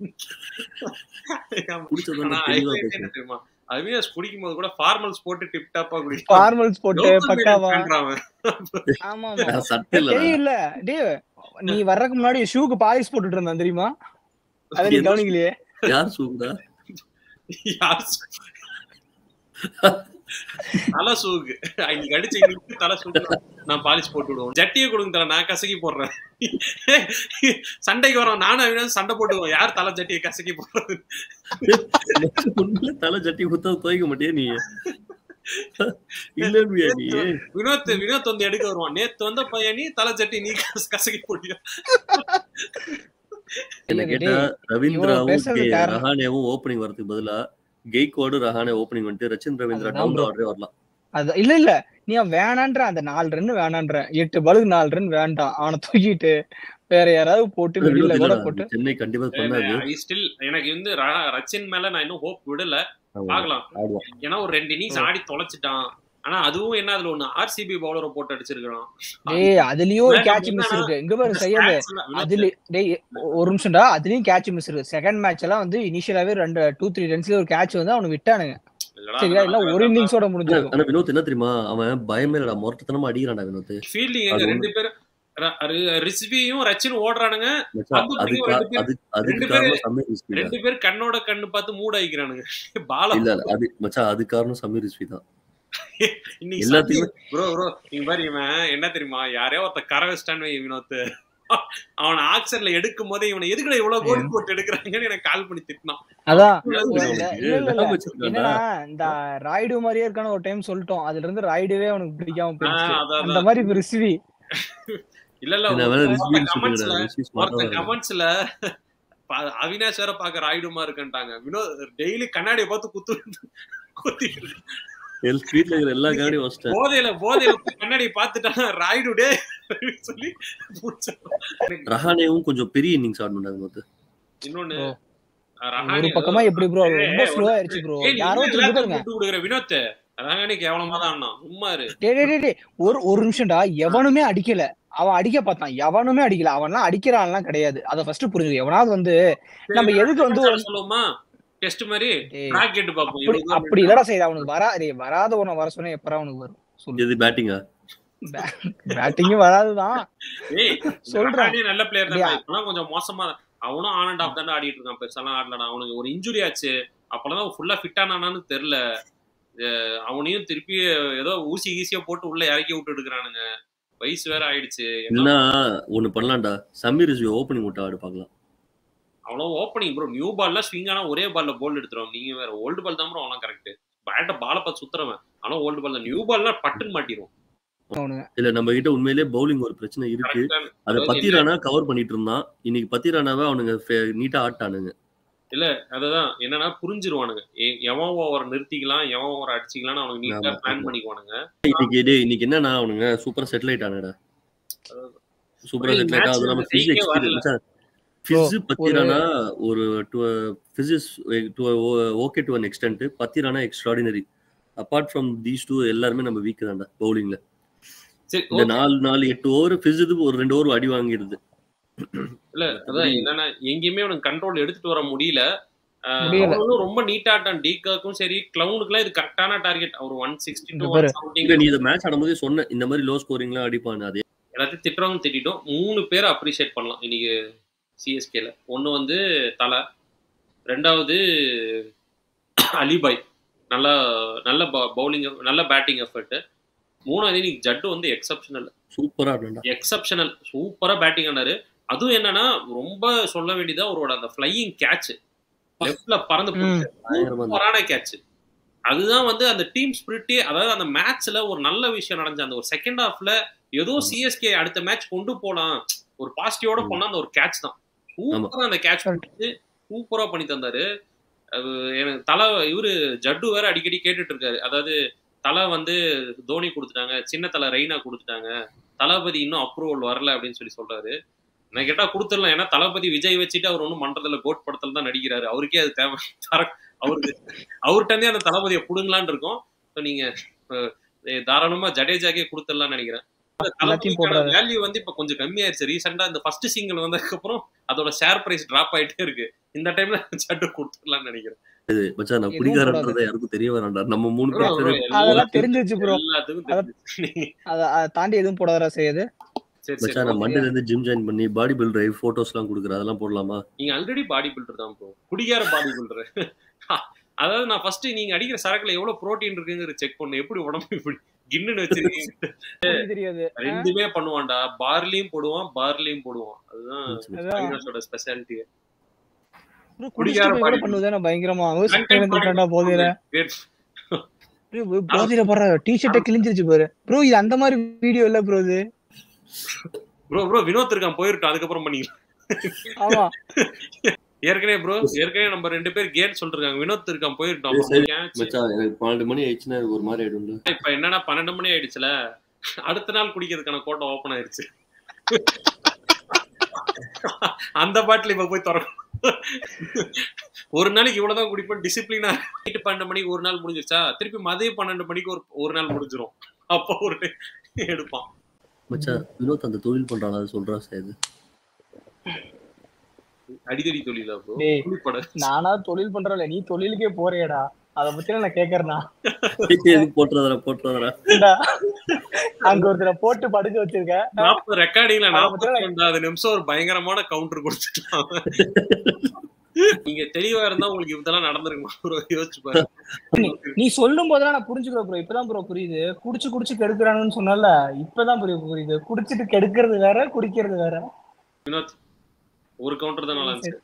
குடிச்சது ஆனா தெளிவா highlight பேசுறேன் என்ன தெரியுமா அவினாஷ் குடிக்கும் போது கூட ஃபார்மல்ஸ் போட்டு டிப் டாப்பா குடிக்கும் ஃபார்மல்ஸ் போட்டு பக்காவா அவன் ஆமா ஆமா நான் சட்டை இல்லடா தெரியல டேய் நீ வர்றதுக்கு முன்னாடி ஷூக்கு பாலிஷ் போட்டுட்டு இருந்தான் தெரியுமா அதை நீ என்ன கவனிக்கலையே யார் சூடா யார் சொ- தலை சூக்கு இன்னைக்கு அடிச்சு எங்களுக்கு தலை சூக்கு நான் பாலிஷ் போட்டு விடுவோம் ஜட்டியை கொடுங்க தர நான் கசக்கி போடுறேன் சண்டைக்கு வரோம் நானும் அவினாஷ் சண்டை போட்டுவோம் யார் தலை ஜட்டியை கசக்கி போடுறது உண்மையில தலை ஜட்டி குத்தா துவைக்க மாட்டியா நீ இல்லையா நீ வினோத் வினோத் வந்து எடுக்க வருவான் நேத்து வந்த பையன் நீ தலை ஜட்டி நீ கச- கசக்கி போட்டியா என்ன இல்ல, கேட்டா டேய், ரவீந்திராவும் பேசுறது கே- காரணம். ரஹானேவும் ஓப்பனிங் வரதுக்கு பதிலா கெய்க்வாடு ரஹானே ஓப்பனிங் வந்துட்டு ரச்சின் ரவீந்திரா அதுதான் டவுன் bro. ஆர்டரே வரலாம் அது இல்ல இல்ல நீ அவன் வேணான்ற அந்த நாலு ரன் வேணான்ற எட்டு பாலுக்கு நாலு ரன் வேண்டாம் அவனை தூக்கிட்டு வேற யாராவது போட்டு இல்ல, மிடில்ல கூட இல்லடா, போட்டு சென்னை கண்டிப்பா பண்ணாது ஐ ஸ்டில் எனக்கு வந்து ர- ரச்சின் மேல நான் இன்னும் ஹோப் விடல அவன் பார்க்கலாம் ஆடுவான் ஏன்னா ஒரு ரெண்டு இன்னிங்ஸ் ஆடி தொலைச்சிட்டான் ஆனா அதுவும் என்ன அதுல ஒண்ணு ஆர்சிபி பவுலரை போட்டு அடிச்சிருக்கான் டேய் அதுலயும் ஒரு வேண்டாம், கேட்ச் மிஸ் வேண்டாம். இருக்கு இங்க பாரு செய்யாது அதுல டேய் ஒரு நிமிஷம்டா அதுலயும் கேட்ச் மிஸ் இருக்கு செகண்ட் மேட்ச் எல்லாம் வந்து இனிஷியலாவே ரெண்டு டூ த்ரீ ரன்ஸ்ல ஒரு கேட்ச் வந்து அவனுக்கு விட்டானுங்க சரியா இல்ல ஒரு இன்னிங்ஸோட முடிஞ்சிருக்கும் ஆனா வினோத் என்ன தெரியுமா அவன் பயமே இல்லடா மொரட்டத்தனமா அடிக்கிறான்டா வினோத் ஃபீல்டிங் அது எங்க ரெண்டு பேர் ர- ரி- ரிஸ்வியும் ரச்சினும் ஓடுறானுங்க மச்சான், பந்து அது பிடிக்கும் கா- ரெண்டு பேர். அது அதுக்கு ரெண்டு காரணம் சமீர் ரிஸ்வி ரெண்டு பேர் கண்ணோட கண்ணு பார்த்து மூட் ஆயிக்கிறானுங்க பால இல்ல இல்ல, அது மச்சான் அது காரணம் சமீர் ரிஸ்வி தான் இன்னைக்கு எல்லாத்தையுமே ப்ரோ ப்ரோ நீங்க பாரு இவன் என்ன தெரியுமா யாரையோ ஒருத்த கரை வச்சிட்டான்னு வை வினோத் அவன் ஆக்சன்ல எடுக்கும் போதே இவனை எதுக்குடா இவ்வளவு கோடி போட்டு எடுக்கிறாங்கன்னு எனக்கு கால் பண்ணி திட்டினான் அதான் இல்ல, இல்ல, இல்ல, இல்ல, இல்ல, ஞாபகம் இல்ல. வச்சிருக்கான்டா. என்னன்னா இந்த ராய்டு மாதிரியே இருக்கான ஒரு டைம் சொல்லிட்டோம் அதுல இருந்து ராய்டுவே அவனுக்கு பிடிக்காம போயிடுச்சு ஆஹ் அதான், அந்த அதான். மாதிரி இப்ப ரிஸ்வி இல்ல இல்ல நான் வேற ஒருத்தன் ரிஸ்வின்னு கமெண்ட்ஸ்ல சொல்லிடுறேன் ரிஸ்வி ஸ்மார்ட்டா ஒருத்தன் தான் கமெண்ட்ஸ்ல அவினாஷ் வேற பாக்க ராயுடுமா இருக்குன்ட்டாங்க வினோத் டெய்லி கண்ணாடியை பார்த்து குத்து குத்தி வீட்ல இருக்கிற எல்லா காடியும் வச்சிட்டேன் போதையில போதையில போய் கண்ணாடியை பார்த்துட்டான் ராயுடு டே சொல்லி புடிச்சிடுறான். ரஹானேவும் கொஞ்சம் பெரிய இன்னிங்ஸ் ஆடணும்டா வினோத் இன்னொன்னு ஓ. அஹ், ஒரு ரஹானே பக்கமா எப்படி ப்ரோ ஏய், ரொம்ப ஏய், ஸ்லோ ஆயிருச்சு ப்ரோ ஏய், நீ யாரோ இன்னும் திருப்பி எல்லாத்துக்கும் பாருங்க விட்டு கொடுக்குற வினோத் ரஹானே கேவலமா தான் ஆடினான். சும்மா இரு டேய் டேய், டேய் டேய் ஒரு ஒரு நிமிஷம்டா எவனுமே அடிக்கல அவன் அடிக்க பார்த்தான் எவனுமே அடிக்கல அவன்லாம் அடிக்கிறான்லாம் கிடையாது அத ஃபர்ஸ்ட் புரிஞ்சு எவனாவது வந்து நம்ம எதுக்கு வந்து ஒரு- சொல்லுவோமா டெஸ்ட் மாதிரி டேய், ட்ராக் கேட்டு பார்ப்போம் அப்படி இவனுக்கு அப்படி இல்லடா செய்யுது அவனுக்கு வரா டேய் வராத உன வர சொன்னா எப்பரா அவனுக்கு வரும் சொல்லு எது பேட்டிங்கா பேட்டிங்கும் வராதுதான் ஏய் சொல்றேன். ரஹானே நல்ல பிளேயர் தான் இல்லையா? இப்பெல்லாம் கொஞ்சம் மோசமா அவனும் ஆன் அண்ட் ஆஃப் தானே ஆடிட்டு இருக்கான் பெருசாலாம் ஆடலடா அவனுக்கு ஒரு இன்ஜுரி ஆச்சு அப்பெல்லாம் ஃபுல்லா ஃபிட் ஆனானான்னு தெரியல அஹ் அவனையும் திருப்பி ஏதோ ஊசி ஈஸியா போட்டு உள்ள இறக்கி விட்டு எடுக்கிறானுங்க வயசு வேற ஆயிடுச்சு இல்லனா ஒண்ணு பண்ணலாம்டா சமீர் ரிஸ்வி ஓப்பனிங் விட்டு ஆடு பார்க்கலாம் அவ்வளோ ஓப்பனிங் ப்ரோ நியூ பால்ல ஸ்விங் ஆனா ஒரே பால்ல போல் எடுத்துருவோம் நீங்க வேற ஓல்டு பால் தான் ப்ரோ அவனா கரெக்ட் பேட்டை பால பார்த்து சுத்துறவன் ஆனா ஓல்டு பால் தான் நியூ பால்னா பட்டுன்னு மாட்டிரும் அவனுங்க இல்ல நம்ம கிட்ட உண்மையிலேயே பவுலிங் ஒரு பிரச்சனை இருக்கு Correct ஆ- அத அதாவது பத்திரானா கவர் பண்ணிட்டு இருந்தான் இன்னைக்கு பத்திரானாவை அவனுங்க நீட்டா ஆட்டானுங்க அதுதான் என்னன்னா புரிஞ்சிருவானுங்க எ- எவன் ஓவர் நிறுத்திக்கலாம் எவன் ஓவர் அடிச்சிக்கலாம்னு அவனுக்கு நீட்டா ஆமா, பிளான் ஆமா. பண்ணிக்குவானுங்க இன்னைக்கு டேய் இன்னைக்கு என்னன்னா அவனுங்க சூப்பரா செட்டில் ஆயிட்டானுடா சூப்பரா ஒரு செட்டில் ஆயிட்டா match அது நம்ம வந்து ஃபிஸ் ஜெயிக்கவே வரல. எக்ஸ்பீரியன்ஸ் ஃபிஸ் பத்திரானா ஒரு ஃபிசிஸ் okay to an extent Pathirana extraordinary apart from these two எல்லாருமே நம்ம வீக் தான்டா பவுலிங்ல சரி இந்த நாலு நாலு எட்டு ஓவர் ஃபிஸ் ஒரு ரெண்டு ஓவர் அடி வாங்கிடுது இல்ல அதான் என்னன்னா எங்கேயுமே அவனுக்கு கண்ட்ரோல் எடுத்துட்டு வர முடியல அஹ் முடியல. அவனும் ரொம்ப நீட்டா ஆட்டான் டீக்காக்கும் சரி கிளவுனுக்குலாம் இது கரெக்டான டார்கெட் அவர் ஒன் சிக்ஸ்டி இங்க டூ பாரு. இல்ல நீ இதை மேட்ச் ஆடும்போதே சொன்ன இந்த மாதிரி லோ ஸ்கோரிங்லாம் அடிப்பான்னு அதே எல்லாத்தையும் திட்டுறவங்க திட்டிட்டோம் மூணு பேரை அப்ரிஷியேட் பண்ணலாம் இன்னைக்கு சிஎஸ்கேல ஒன்று வந்து தலை ரெண்டாவது அலிபாய் நல்ல நல்ல பவுலிங் நல்ல பேட்டிங் எஃபர்ட் மூணாவது இன்னைக்கு ஜட்டு வந்து எக்ஸப்ஷனல் சூப்பரா ஆடுறா எக்ஸப்ஷனல் சூப்பரா பேட்டிங் ஆனாரு அதுவும் என்னன்னா ரொம்ப சொல்ல வேண்டியதா அவரோட அந்த ஃப்ளையிங் கேட்ச் லெஃப்ட்ல பறந்து போச்சு பயங்கரமா இருந்தது. சூப்பரான கேட்ச் அதுதான் வந்து அந்த டீம் ஸ்பிரிட்டே அதாவது அந்த மேட்ச்ல ஒரு நல்ல விஷயம் நடந்துச்சு அந்த ஒரு செகண்ட் ஹாஃப்ல ஏதோ சிஎஸ்கே அடுத்த மேட்ச் கொண்டு போலாம் ஒரு பாசிட்டிவோட ம். போனா அந்த ஒரு கேட்ச் தான் சூப்பரா அந்த கேட்ச் பண்ணிட்டு சூப்பரா பண்ணி தந்தாரு அது எனக்கு தலை இவரு ஜட்டு வேற அடிக்கடி கேட்டுட்டு இருக்காரு அதாவது தலை வந்து தோனி கொடுத்துட்டாங்க சின்ன தலை ரெய்னா கொடுத்துட்டாங்க தளபதி இன்னும் அப்ரூவல் வரல அப்படின்னு சொல்லி சொல்றாரு நான் கேட்டா கொடுத்துடலாம் ஏன்னா தளபதி விஜய் வச்சுட்டு அவர் ஒன்றும் மன்றத்துல கோட் படத்துல தான் நடிக்கிறாரு அவருக்கே அது தேவை தர அவருக்கு அவர்கிட்ட அந்த தளபதியை புடுங்கலான்னு இருக்கோம் So நீங்க அஹ், தாராளமா ஜடேஜாக்கே கொடுத்துடலாம்னு நினைக்கிறேன் எல்லாத்தையும் போடுறாரு. வேல்யூ வந்து இப்ப கொஞ்சம் கம்மியாயிருச்சு ரீசெண்டா இந்த ஃபர்ஸ்ட் சிங்கிள் வந்ததுக்கு அப்புறம் அதோட ஷேர் பிரைஸ் டிராப் ஆயிட்டே இருக்கு இந்த டைம்ல ஜட்டு கொடுத்துடலாம்னு நினைக்கிறேன் மச்சான் நான் எதுவும் குடிகாரன்றதை யாருக்கும் தெரிய வேணாம்டா நம்ம மூணு Bro, bro, பேர் எல்லா- அதெல்லாம் தெரிஞ்சிருச்சு ப்ரோ எல்லாத்துக்கும் அத- தெரிஞ்சிச்சு. நீங்க- அத அதை தாண்டி எதுவும் போடாதா செய்யுது சரி மச்சான் சரி நான் மண்டேல இருந்து ஜிம் ஜாயின் பண்ணி பாடி பில்டர் போட்டோஸ் எல்லாம் கொடுக்குறேன் அதெல்லாம் போடலாமா நீங்க ஆல்ரெடி பாடி பில்டர் தான் ப்ரோ குடிகார பாடி பில்டர் அதாவது நான் ஃபர்ஸ்ட் நீங்க அடிக்கிற சரக்குல எவ்வளவு புரோட்டீன் இருக்குங்கிற செக் பண்ணு எப்படி உடம்பு இப்படி கிண்ணுன்னு வச்சிருக்கீங்க புரியுது, தெரியாது ரெண்டுமே பண்ணுவான்டா பார்லியும் போடுவான் பார்லியும் போடுவான் அதுதான் அதான். அவினாஷோட ஸ்பெஷாலிட்டி bro, குடிகார குடிச்சிட்டு போய் கூட பாடி. பண்ணுவதானே பயங்கரமா திட்டுறாண்டா போதையில போதையில போடுற டிஷர்ட்டை கிழிஞ்சிருச்சு பாரு ப்ரோ இது அந்த மாதிரி வீடியோ இல்ல ப்ரோ இது ப்ரோ ப்ரோ வினோத் இருக்கான் போயிருக்கான் அதுக்கப்புறம் பண்ணிக்கலாம் ஆமா ஏற்கனவே ப்ரோ ஏற்கனவே நம்ம ரெண்டு பேர் கேட் சொல்லிருக்காங்க வினோத் இருக்கான் போயிருக்கான் சரி, Catch. மச்சான் எனக்கு பன்னெண்டு மணி ஆயிடுச்சுன்னா எனக்கு ஒரு மாதிரி ஆயிடும்ல இப்ப என்னன்னா பன்னெண்டு மணி ஆயிடுச்சுல அடுத்த நாள் குடிக்கிறதுக்கான கோட்டை ஓபன் ஆயிருச்சு அந்த பாட்டில் இப்ப போய் திறக்கும் ஒரு நாளைக்கு இவ்வளவுதான் குடிப்பேன் டிசிப்ளினா நைட்டு பன்னெண்டு மணிக்கு ஒரு நாள் முடிஞ்சிருச்சா திருப்பி மதியம் பன்னெண்டு மணிக்கு ஒரு ஒரு நாள் முடிஞ்சிரும் அப்போ ஒரு எடுப்பான் மச்சான் வினோத் அந்த தொழில் பண்றான் அது சொல்றா சேது அடிதடி தொழிலா ப்ரோ டேய். குடிப்பட நானா தொழில் பண்றல நீ தொழிலுக்கே போறியடா அத பத்தி நான் கேக்குறேனா போட்டுறதா போட்டுறதா அங்க ஒருத்தர போட்டு படுக்க வச்சிருக்க நாற்பது ரெக்கார்டிங்ல அதை பத்தி நாற்பத்தி ரெண்டாவது நிமிஷம் ஒரு பயங்கரமான கவுண்டர் கொடுத்துட்டான் நீங்க தெளிவா இருந்தா உங்களுக்கு இதெல்லாம் நடந்திருக்குமா ப்ரோ யோசிச்சு பாருங்க நீ சொல்லும் போதெல்லாம் நான் புரிஞ்சுக்கிறேன் ப்ரோ இப்பதான் ப்ரோ புரியுது குடிச்சு குடிச்சு கெடுக்கிறானுன்னு சொன்னல இப்பதான் புரியுது புரியுது குடிச்சிட்டு கெடுக்கிறது வேற குடிக்கிறது வேற வினோத் ஒரு கவுண்டர் தான் நல்லா இருந்துச்சு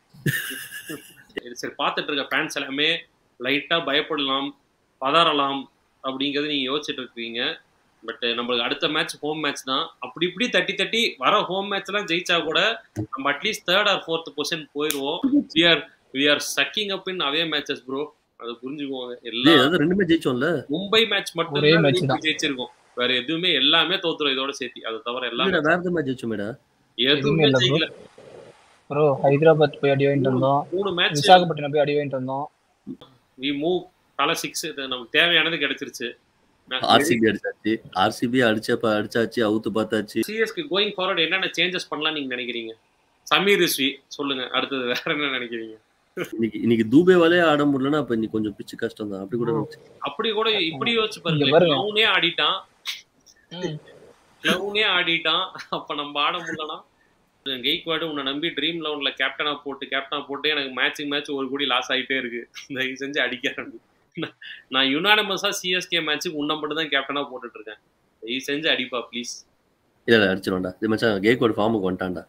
சரி, சரி பார்த்துட்டு இருக்க ஃபேன்ஸ் எல்லாமே லைட்டா பயப்படலாம் பதறலாம் அப்படிங்கறது நீங்க யோசிச்சுட்டு இருக்கீங்க பட் நம்மளுக்கு அடுத்த மேட்ச் ஹோம் மேட்ச் தான் அப்படி இப்படி தட்டி தட்டி வர ஹோம் மேட்ச் எல்லாம் ஜெயிச்சா கூட நம்ம at least third or fourth position போயிருவோம் we are we are sucking up in away matches bro அதை புரிஞ்சுக்குவாங்க எல்லா டேய் அதான் ரெண்டுமே ஜெயிச்சோம்ல மும்பை மேட்ச் மட்டும் ஒரே தான் match ஜெயிச்சு- தான். ஜெயிச்சிருக்கோம் வேற எதுவுமே எல்லாமே தோத்துரும் இதோட சேர்த்து அதை தவிர எல்லாமே இல்லடா, வேற எந்த மேட்ச் ஜெயிச்சோமேடா எதுவுமே எதுவுமே இல்ல bro. ஜெயிக்கல ப்ரோ ஹைதராபாத் போய் அடி வாங்கிட்டு வந்தோம் மூணு மேட்ச் விசாகப்பட்டினம் போய் அடி வாங்கிட்டு வந்தோம் வி மூவ் தலை சிக்ஸ் நமக்கு தேவையானது கிடைச்சிருச்சு ஆர்சிபி அடிச்சாச்சு ஆர்சிபி அடிச்சப்ப அடிச்சாச்சு அவுத்து பார்த்தாச்சு சிஎஸ்க்கு கோயிங் ஃபார்வர்ட் என்னென்ன சேஞ்சஸ் பண்ணலாம் நீங்க நினைக்கிறீங்க சமீர் ரிஸ்வி சொல்லுங்க அடுத்தது வேற என்ன நினைக்கிறீங்க இன்னைக்கு இன்னைக்கு தூபேவாலே ஆட முடியலன்னா அப்ப இன்னைக்கு கொஞ்சம் பிச்சு கஷ்டம் தான் அப்படி கூட இருந்துச்சு. அப்படி கூட இப்படி யோசிச்சு இங்க பாருங்க பாருங்க. கிளவுனே ஆடிட்டான் ம். கிளவுனே ஆடிட்டான் அப்ப நம்ம ஆட முடியலனா கெய்க்வாடு உன்னை நம்பி ட்ரீம் லெவன்ல கேப்டனா போட்டு கேப்டனா போட்டு எனக்கு மேட்சிங் மேட்ச் ஒரு கோடி லாஸ் ஆயிட்டே இருக்கு தயவு செஞ்சு அடிக்கிறேன் நான்- நான் யுனானிமஸா சிஎஸ்கே மேட்ச்சுக்கு உன்னை மட்டும் தான் கேப்டனா போட்டுட்டு இருக்கேன் தயவு செஞ்சு அடிப்பா ப்ளீஸ் இல்ல இல்ல அடிச்சிருவான்டா இது மச்சான் கேக்கோட ஃபார்முக்கு வந்துட்டான்டா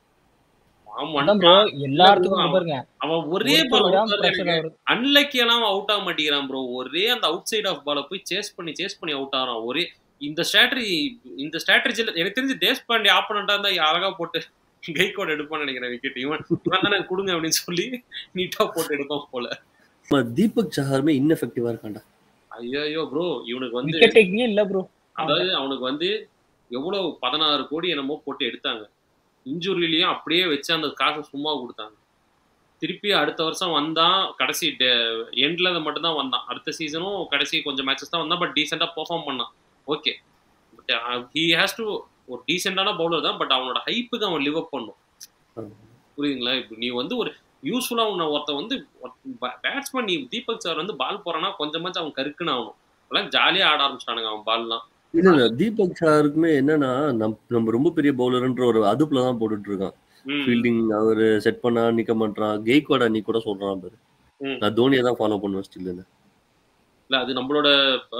அதான் ப்ரோ எல்லாத்துக்கும் இங்க பாருங்க அவன் ஒரே ஒருத்தர் பால் விடாம pressure ஆகுறது. அன்லக்கி எல்லாம் அவுட் ஆக மாட்டேங்கிறான் ப்ரோ ஒரே அந்த அவுட் சைட் ஆஃப் பால போய் சேஸ் பண்ணி சேஸ் பண்ணி அவுட் ஆகிறான் ஒரே இந்த ஸ்ட்ராட்டஜி இந்த ஸ்ட்ராட்டஜில எனக்கு தெரிஞ்சு தேஷ்பாண்டி ஆப்பனண்டா இருந்தா அழகா போட்டு கைகோட் எடுப்பான்னு நினைக்கிறேன் விக்கெட் இவன் இவன் தானே கொடுங்க அப்படின்னு சொல்லி நீட்டா போட்டு எடுப்பான் போல ஆமா, தீபக் சஹாருமே இன்னெஃபெக்டிவா இருக்கான்டா ஐயோ ப்ரோ இவனுக்கு வந்து விக்கெட் டேக்கிங்கே இல்ல ப்ரோ அதாவது அவனுக்கு வந்து எவ்வளவு பதினாறு கோடி என்னமோ போட்டு எடுத்தாங்க இன்ஜுரிலையும் அப்படியே வச்சு அந்த காசை சும்மா கொடுத்தாங்க திருப்பி அடுத்த வருஷம் வந்தான் கடைசி எண்ட்ல மட்டும் தான் வந்தான் அடுத்த சீசனும் கடைசி கொஞ்சம் மேட்சஸ் தான் வந்தான் பட் டீசெண்டாக பெர்ஃபார்ம் பண்ணான் okay but he has to ஒரு டீசெண்டான பவுலர் தான் பட் அவனோட ஹைப்புக்கு அவன் லிவ் அப் பண்ணும் ஆமா. புரியுதுங்களா இப்போ நீ வந்து ஒரு யூஸ்ஃபுல்லாக உன்னை ஒருத்த வந்து பேட்ஸ்மேன் நீ தீபக் சார் வந்து பால் போறான்னா கொஞ்சமாச்சும் அவன் கருக்குன்னு ஆகணும் அதெல்லாம் ஜாலியாக ஆட ஆரம்பிச்சிட்டானுங்க அவன் பால்லாம் இல்ல இல்ல தீபக் சஹாருக்குமே என்னன்னா நம் நம்ம ரொம்ப பெரிய பவுலர்ன்ற ஒரு அதுப்புல தான் போட்டுட்டு இருக்கான் ம். ஃபீல்டிங் அவரு செட் பண்ணா நிக்க மாட்டான் கெய்க்வாட் நீ கூட சொல்றான் பாரு ம். நான் தோனியை தான் ஃபாலோ பண்ணுவேன் ஸ்டில் இல்ல அது நம்மளோட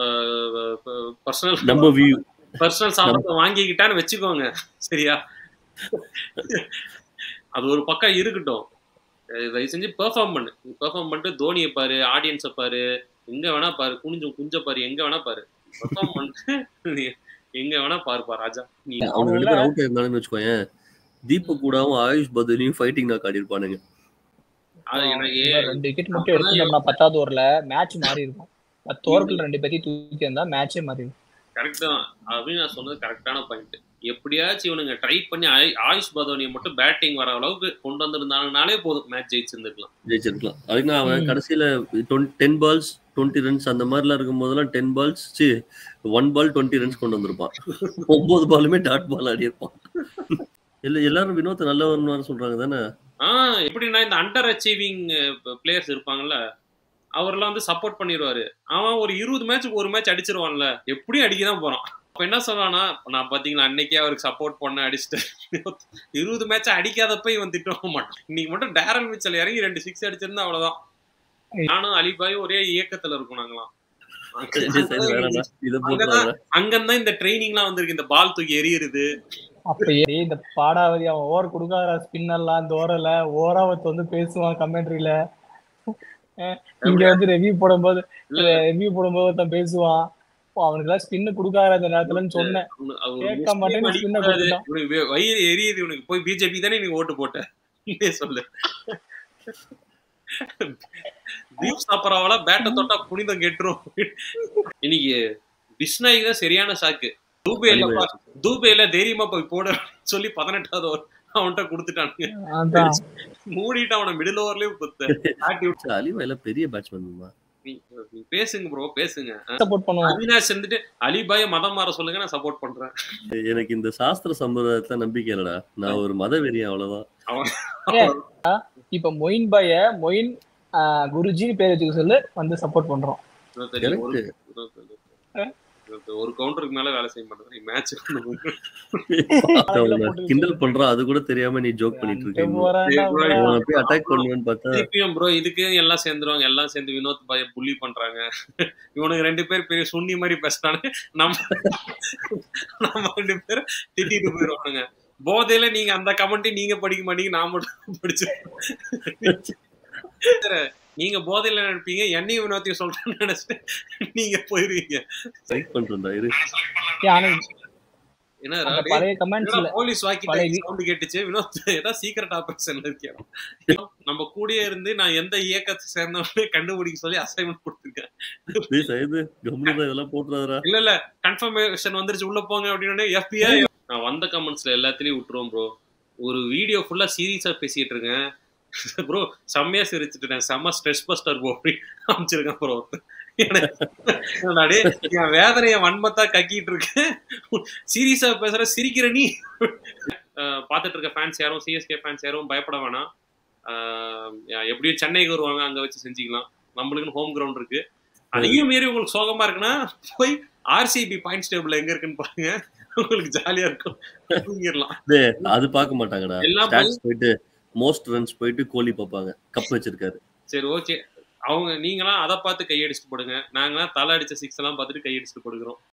பர்சனல் நம்ம வியூ பர்சனல் சாபத்தை வாங்கிக்கிட்டான்னு வச்சுக்கோங்க சரியா அது ஒரு பக்கம் இருக்கட்டும் அஹ் தயவு செஞ்சு பெர்ஃபார்ம் பண்ணு பெர்ஃபார்ம் பண்ணிட்டு தோனியை பாரு ஆடியன்ஸை பாரு எங்க வேணா பாரு குனிஞ்சு குஞ்ச பாரு எங்க வேணா பாரு பெர்ஃபார்ம் பண்ணிட்டு நீ எங்க வேணா பாருப்பா ராஜா நீ அவங்க ரெண்டு பேரும் அவுட் ஆயிருந்தாங்கன்னு வச்சுக்கோயேன் தீபக் கூடவும் ஆயுஷ் பத்ரியும் ஃபைட்டிங் தான் காட்டியிருப்பானுங்க அது எனக்கு ரெண்டு விக்கெட் மட்டும் எடுத்துட்டோம்னா பத்தாவது ஓவர்ல மேட்ச் மாறி இருக்கும் பத்து ஓவர்கள் ரெண்டு பேத்தையும் தூக்கி இருந்தா மேட்சே மாறி இருக்கும் கரெக்ட் தான் அப்படின்னு நான் சொன்னது கரெக்டான பாயிண்ட் எப்படியாச்சும் இவனுங்க ட்ரை பண்ணி ஆயு- ஆயுஷ் பதோனியை மட்டும் பேட்டிங் வர அளவுக்கு கொண்டு வந்திருந்தாங்கனாலே போதும் மேட்ச் ஜெயிச்சிருந்துருக்கலாம் ஜெயிச்சிருக்கலாம் அதுக்கு நான் அவன் ம். கடைசியில டென் பால்ஸ் டுவெண்ட்டி ரன்ஸ் அந்த மாதிரிலாம் இருக்கும் போதெல்லாம் ten balls one ball twenty runs கொண்டு வந்திருப்பான் ஒன்பது பாலுமே டாட் பால் ஆடி இருப்பான் இல்ல எல்லாரும் வினோத் நல்லவன் சொல்றாங்க தானே ஆ எப்படின்னா இந்த அண்டர் அச்சீவிங் பிளேயர்ஸ் இருப்பாங்கல்ல அவர்லாம் வந்து சப்போர்ட் பண்ணிடுவாரு அவன் ஒரு இருபது மேட்ச்சுக்கு ஒரு மேட்ச் அடிச்சிருவான்ல எப்படியும் அடிக்க தான் போறான் அப்ப என்ன சொல்றானா நான் பாத்தீங்களா அன்னைக்கே அவருக்கு சப்போர்ட் பண்ண அடிச்சுட்டு இருபது மேட்ச் அடிக்காதப்ப இவன் திட்டவும் மாட்டான் இன்னைக்கு மட்டும் டேரல் மிச்சல் இறங்கி ரெண்டு சிக்ஸ் அடிச்சிருந்தா அவ்வளவுதான் நானும் அலிபாயும் ஒரே இயக்கத்துல இருக்கோம் நாங்களாம் சரி, சரி, வேணாம்டா. இதை போட்டுறாங்க அங்கதான் இந்த ட்ரைனிங்லாம் வந்திருக்கு இந்த பால் தூக்கி எறியுறது அப்பயே இந்த பாடாவதி அவன் ஓவர் கொடுக்காத ஸ்பின் எல்லாம் தோரல ஓராவத் வந்து பேசுவான் கமெண்ட்ரியில இங்க வந்து ரெவ்யூ போடும்போது இல்ல. ரெவ்யூ போடும்போது ஒருத்தன் பேசுவான் அவனுக்கு எல்லாம் ஸ்பின் கொடுக்காத அந்த நேரத்துலன்னு சொன்னேன் அவனு- அவரு கேட்க முஸ்லீம் மாட்டேன்னு அடிக்க சின்ன கூடாது. கொடுத்துட்டான். உனக்கு வே- வயிறு எரியுது உனக்கு போய் பிஜேபி தானே நீ ஓட்டு போட்ட நீயே சொல்லு தீப் சாப்பராவால பேட்டை தொட்டா புனிதம் கெட்டுரும் இன்னைக்கு பிஸ்னாய்க்கு தான் சரியான சாக்கு தூபேல பா- தூபேல தைரியமா போய் போட சொல்லி பதினெட்டாவது over அவன்கிட்ட கொடுத்துட்டானுங்க அதான் மூடிட்டு அவனை மிடில் ஓவர்லயே குத்த ஆட்டி விட்டு அலிவாயில பெரிய பேட்ஸ்மேன் நீ- நீ பேசுங்க ப்ரோ பேசுங்க சப்போர்ட் பண்ணுவான் அவினாஷ் இருந்துட்டு அலிபாய மதம் மாற சொல்லுங்க நான் சப்போர்ட் பண்றேன் எனக்கு இந்த சாஸ்திர சம்பிரதாயத்துல நம்பிக்கை இல்லடா நான் ஒரு மத வெறியன் அவ்வளவுதான் இப்ப மொயின் பாய மொயின் ஆஹ், குருஜின்னு பேர் வச்சுக்க சொல்லு வந்து சப்போர்ட் பண்றோம் இருபத்தஞ்சு Correct. ஒரு- இருபத்தஞ்சு. இருபத்தி- ஒரு கவுண்டருக்கு மேல வேலை செய்ய மாட்டேன் மேட்ச் அவனை கிண்டல் பண்றான் அது கூட தெரியாம நீ ஜோக் பண்ணிட்டு இருக்கீங்க அவனை போய் அட்டாக் பண்ணுவேன்னு பார்த்தா திருப்பியும் ப்ரோ இதுக்கு எல்லாம் சேர்ந்துருவாங்க எல்லாம் சேர்ந்து வினோத் பாய புள்ளி பண்றாங்க இவனுக்கு ரெண்டு பேர் பெரிய சுண்ணி மாதிரி பேசினானு நம்ம நம்ம ரெண்டு பேரும் திட்டிட்டு போயிடுவானுங்க போதையில நீங்க அந்த கமெண்ட் நீங்க படிக்க மாட்டீங்க நான் மட்டும் படிச்சு நீங்க போதையில நினைப்பீங்க என்னையும் வினோத்தையும் சொல்றேன்னு நினைச்சிட்டு நீங்க போயிருவீங்க லைக் பண்றேன்டா இரு ஆனா என்ன அந்த பழைய கமெண்ட்ஸ்ல போலீஸ் வாக்கி பழைய வி- சவுண்ட் கேட்டுச்சு வினோத் ஏதாவது சீக்கிரட் ஆபரேஷன்ல இருக்கியா நம்ம கூடயே இருந்து நான் எந்த இயக்கத்தை சேர்ந்தவனே கண்டுபிடிக்க சொல்லி அசைன்மெண்ட் கொடுத்துருக்கேன் டேய் சைது கம்முனு இதெல்லாம் போட்டுறாதடா இல்ல இல்ல கன்ஃபர்மேஷன் வந்துருச்சு உள்ள போங்க அப்படின்னு எஃபிஐ நான் வந்த கமெண்ட்ஸ்ல எல்லாத்துலயும் விட்டுருவோம் ப்ரோ ஒரு வீடியோ ஃபுல்லா சீரியஸா பேசிட்டு இருக்கேன் ப்ரோ செம்மையா சிரிச்சுட்டேன் செம்ம ஸ்ட்ரெஸ் பஸ்டர் ப்ரோ அப்படி அமைச்சிருக்கேன் ப்ரோ என் வேதனைய வன்மத்தா கக்கிட்டு இருக்கேன் சீரியஸா பேசுற சிரிக்கிற நீ அஹ் பார்த்துட்டு இருக்க ஃபேன்ஸ் யாரும் சிஎஸ்கே ஃபேன்ஸ் யாரும் பயப்பட வேணாம் அஹ் எப்படியும் சென்னைக்கு வருவாங்க அங்க வச்சு செஞ்சுக்கலாம் நம்மளுக்குன்னு ஹோம் கிரவுண்ட் இருக்கு அதையும் மீறி உங்களுக்கு சோகமா இருக்குன்னா போய் ஆர்சிபி பாயிண்ட்ஸ் டேபிள் எங்க இருக்குன்னு பாருங்க உங்களுக்கு ஜாலியா இருக்கும் தூங்கிடலாம் டேய் அது பார்க்க மாட்டாங்கடா எல்லாம் ஸ்டாட்ஸ் போயிட்டு மோஸ்ட் ரன்ஸ் போயிட்டு கோலி பார்ப்பாங்க கப் வச்சிருக்காரு சரி ஓகே அவங்க நீங்களாம் அதை பார்த்து கையடிச்சுட்டு போடுங்க நாங்களாம் தலை அடிச்ச சிக்ஸ் எல்லாம் பார்த்துட்டு கையடிச்சுட்டு போடுகிறோம்